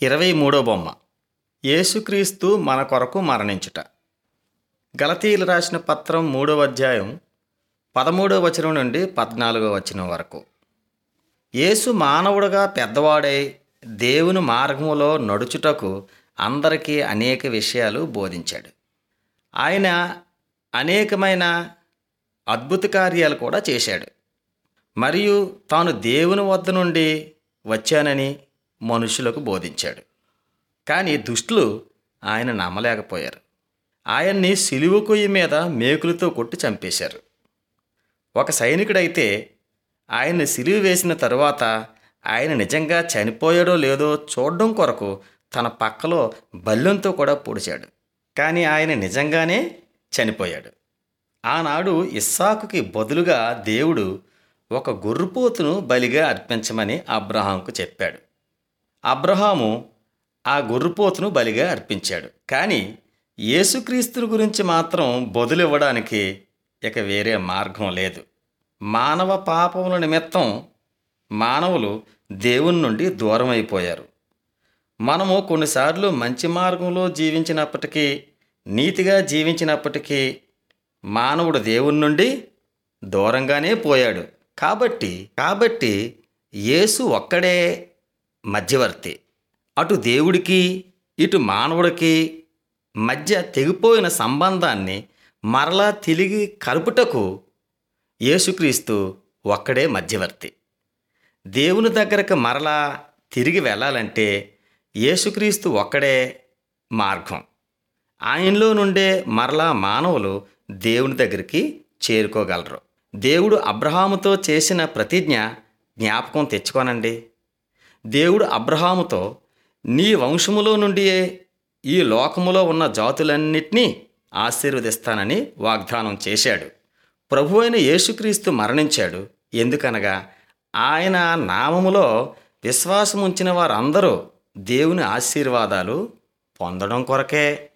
ఇరవై మూడో బొమ్మ యేసుక్రీస్తు మన కొరకు మరణించుట గలతీయులు రాసిన పత్రం మూడవ అధ్యాయం పదమూడవ వచనం నుండి పద్నాలుగో వచనం వరకు యేసు మానవుడుగా పెద్దవాడై దేవుని మార్గములో నడుచుటకు అందరికీ అనేక విషయాలు బోధించాడు ఆయన అనేకమైన అద్భుత కార్యాలు కూడా చేశాడు మరియు తాను దేవుని వద్ద నుండి వచ్చానని మనుషులకు బోధించాడు కానీ దుష్టులు ఆయన నమ్మలేకపోయారు ఆయన్ని సిలువ కొయ్యి మీద మేకులతో కొట్టి చంపేశారు ఒక సైనికుడైతే ఆయన్ని సిలువ వేసిన తరువాత ఆయన నిజంగా చనిపోయాడో లేదో చూడడం కొరకు తన పక్కలో బల్లెంతో కూడా పొడిచాడు కానీ ఆయన నిజంగానే చనిపోయాడు ఆనాడు ఇస్సాకుకి బదులుగా దేవుడు ఒక గొర్రుపోతును బలిగా అర్పించమని అబ్రహాంకు చెప్పాడు అబ్రహాము ఆ గొర్రుపోతును బలిగా అర్పించాడు కానీ యేసుక్రీస్తుని గురించి మాత్రం బదులివ్వడానికి ఇక వేరే మార్గం లేదు మానవ పాపముల నిమిత్తం మానవులు దేవుని నుండి దూరం అయిపోయారు మనము కొన్నిసార్లు మంచి మార్గంలో జీవించినప్పటికీ నీతిగా జీవించినప్పటికీ మానవుడు దేవుని నుండి దూరంగానే పోయాడు కాబట్టి కాబట్టి యేసు ఒక్కడే మధ్యవర్తి అటు దేవుడికి ఇటు మానవుడికి మధ్య తెగిపోయిన సంబంధాన్ని మరలా తిరిగి కలుపుటకు యేసుక్రీస్తు ఒక్కడే మధ్యవర్తి దేవుని దగ్గరకు మరలా తిరిగి వెళ్ళాలంటే యేసుక్రీస్తు ఒక్కడే మార్గం ఆయనలో నుండే మరలా మానవులు దేవుని దగ్గరికి చేరుకోగలరు దేవుడు అబ్రహాముతో చేసిన ప్రతిజ్ఞ జ్ఞాపకం తెచ్చుకోనండి దేవుడు అబ్రహాముతో నీ వంశములో నుండియే ఈ లోకములో ఉన్న జాతులన్నిటినీ ఆశీర్వదిస్తానని వాగ్దానం చేశాడు ప్రభు అయిన యేసుక్రీస్తు మరణించాడు ఎందుకనగా ఆయన నామములో విశ్వాసం ఉంచిన వారందరూ దేవుని ఆశీర్వాదాలు పొందడం కొరకే